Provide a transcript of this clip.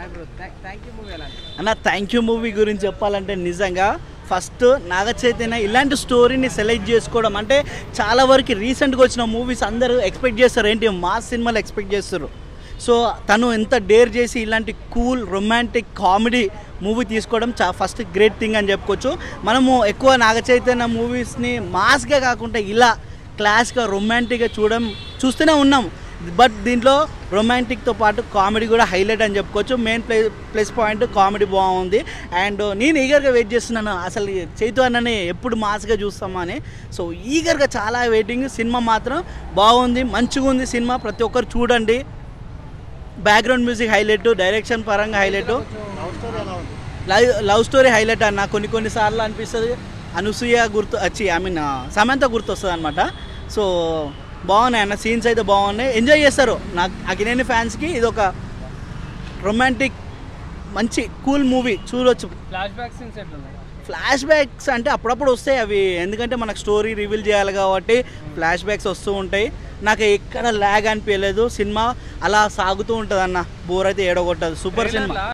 thank you movie ఎలా అన్న thank you movie గురించి చెప్పాలంటే నిజంగా ఫస్ట్ నాగ చైతన్య ఇలాంటి స్టోరీని సెలెక్ట్ చేసుకోవడం అంటే చాలా వరకు రీసెంట్గా వచ్చిన మూవీస్ అందరూ ఎక్స్పెక్ట్ చేస్తారు ఏంటి మాస్ సినిమాలు ఎక్స్పెక్ట్ చేస్తారు సో తను ఎంత డేర్ చేసి ఇలాంటి కూల్ రొమాంటిక్ కామెడీ మూవీ తీసుకోవడం చా ఫస్ట్ గ్రేట్ థింగ్ అని చెప్పుకోవచ్చు మనము ఎక్కువ నాగ చైతన్య మూవీస్ని మాస్గా కాకుండా ఇలా క్లాస్గా రొమాంటిక్గా చూడడం చూస్తూనే ఉన్నాం బట్ దీంట్లో రొమాంటిక్తో పాటు కామెడీ కూడా హైలైట్ అని చెప్పుకోవచ్చు main play plus point comedy బాగుంది అండ్ నేను ఈగర్గా వెయిట్ చేస్తున్నాను అసలు ఈ చైతు అన్నని ఎప్పుడు మాస్గా చూస్తామని సో ఈగర్గా చాలా వెయిటింగ్ సినిమా మాత్రం బాగుంది మంచిగా ఉంది సినిమా ప్రతి ఒక్కరు చూడండి బ్యాక్గ్రౌండ్ మ్యూజిక్ హైలైట్ డైరెక్షన్ పరంగా highlight love love story highlight అన్న కొన్ని కొన్ని సార్లు అనిపిస్తుంది అనసూయ గుర్తు వచ్చి ఐ మీన్ సమంత గుర్తు వస్తుంది అనమాట సో బాగున్నాయి అన్న సీన్స్ అయితే బాగున్నాయి ఎంజాయ్ చేస్తారు నాకు అకినేని ఫ్యాన్స్కి ఇది ఒక రొమాంటిక్ మంచి కూల్ మూవీ చూడొచ్చు ఫ్లాష్ బ్యాక్ సీన్స్ ఎట్లున్నాయి ఫ్లాష్ బ్యాక్స్ అంటే అప్పుడప్పుడు వస్తాయి అవి ఎందుకంటే మనకు స్టోరీ రివీల్ చేయాలి కాబట్టి ఫ్లాష్ బ్యాక్స్ వస్తూ ఉంటాయి నాకు ఎక్కడ ల్యాగ్ అనిపించలేదు సినిమా అలా సాగుతూ ఉంటుంది అన్న బోర్ అయితే ఏడగొట్టదు సూపర్ సినిమా